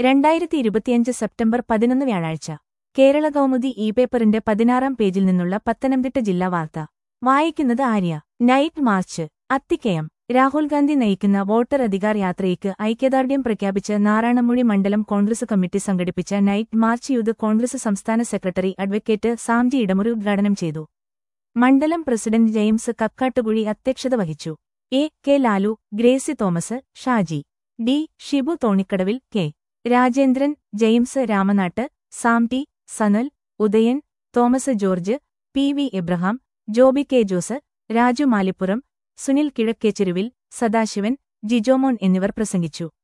രണ്ടായിരത്തി ഇരുപത്തിയഞ്ച് സെപ്റ്റംബർ പതിനൊന്ന് വ്യാഴാഴ്ച കേരള കൗമുദി ഇ പേപ്പറിന്റെ പതിനാറാം പേജിൽ നിന്നുള്ള പത്തനംതിട്ട ജില്ലാ വാർത്ത വായിക്കുന്നത് ആര്യ നൈറ്റ് മാർച്ച് അത്തിക്കയം രാഹുൽ ഗാന്ധി നയിക്കുന്ന വോട്ടർ അധികാർ യാത്രയ്ക്ക് ഐക്യദാർഢ്യം പ്രഖ്യാപിച്ച് നാറാണമുഴി മണ്ഡലം കോൺഗ്രസ് കമ്മിറ്റി സംഘടിപ്പിച്ച നൈറ്റ് മാർച്ച് യൂത്ത് കോൺഗ്രസ് സംസ്ഥാന സെക്രട്ടറി അഡ്വക്കേറ്റ് സാംജി ഇടമുറി ഉദ്ഘാടനം ചെയ്തു മണ്ഡലം പ്രസിഡന്റ് ജെയിംസ് കക്കാട്ടുകുഴി അധ്യക്ഷത വഹിച്ചു A K Lalu Gracy Thomas Shaji D Shibu Thonikkadavil K Rajendran James Ramanattu Samty Sanal Udayan Thomas George P V Abraham Joby K Jose Raju Malippuram Sunil Kizhakkecheruvil Sadasivan Jijomon എന്നിവർ പ്രസംഗിച്ചു